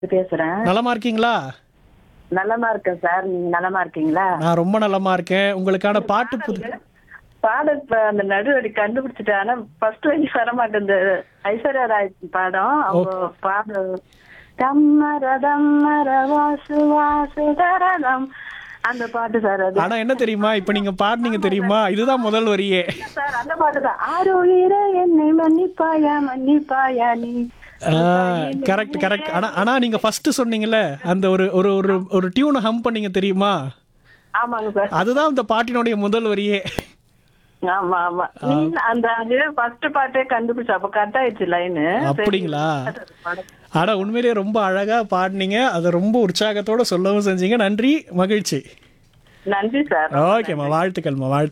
பேசுறேன் நலமா இருக்கீங்களா நலமா இருக்கேன் சார் நீங்க நலமா இருக்கீங்களா நான் ரொம்ப நலமா இருக்கேன் உங்களுக்கான பாட்டு புது பாடல் ப- அந்த நடுவடி கண்டுபிடிச்சிட்டேன் ஆனா ஃபர்ஸ்ட் வரி வர மாட்டேங்குது ஐஸ்வர்யா ராய் படம் அவங்க பாடல் தம்மர தம்மர வாசு வாசு தரதம் அந்த பாட்டு சார் அது ஆனா என்ன தெரியுமா இப்ப நீங்க பாடுனீங்க தெரியுமா இதுதான் முதல் வரியே சார் அந்த பாட்டு தான் ஆறு உயிர என்னை மன்னிப்பாயா மன்னிப்பாயா நீ கரெக்ட் கரெக்ட் ஆனா ஆனா நீங்க ஃபர்ஸ்ட் சொன்னீங்கல்ல அந்த ஒரு ஒரு ஒரு ஒரு டியூனை ஹம் பண்ணீங்க தெரியுமா ஆமாங்க சார் அதுதான் இந்த பாட்டினுடைய முதல் வரியே ஆமா ஆமா நீங்க அந்த அது ஃபர்ஸ்ட் பாட்டே கண்டுபிடிச்ச அப்ப கட் ஆயிடுச்சு லைனு அப்படிங்களா ஆனா உண்மையிலேயே ரொம்ப அழகா பாடுனீங்க அதை ரொம்ப உற்சாகத்தோட சொல்லவும் செஞ்சீங்க நன்றி மகிழ்ச்சி நன்றி சார் ஓகேம்மா வாழ்த்துக்கள்மா வாழ்த்து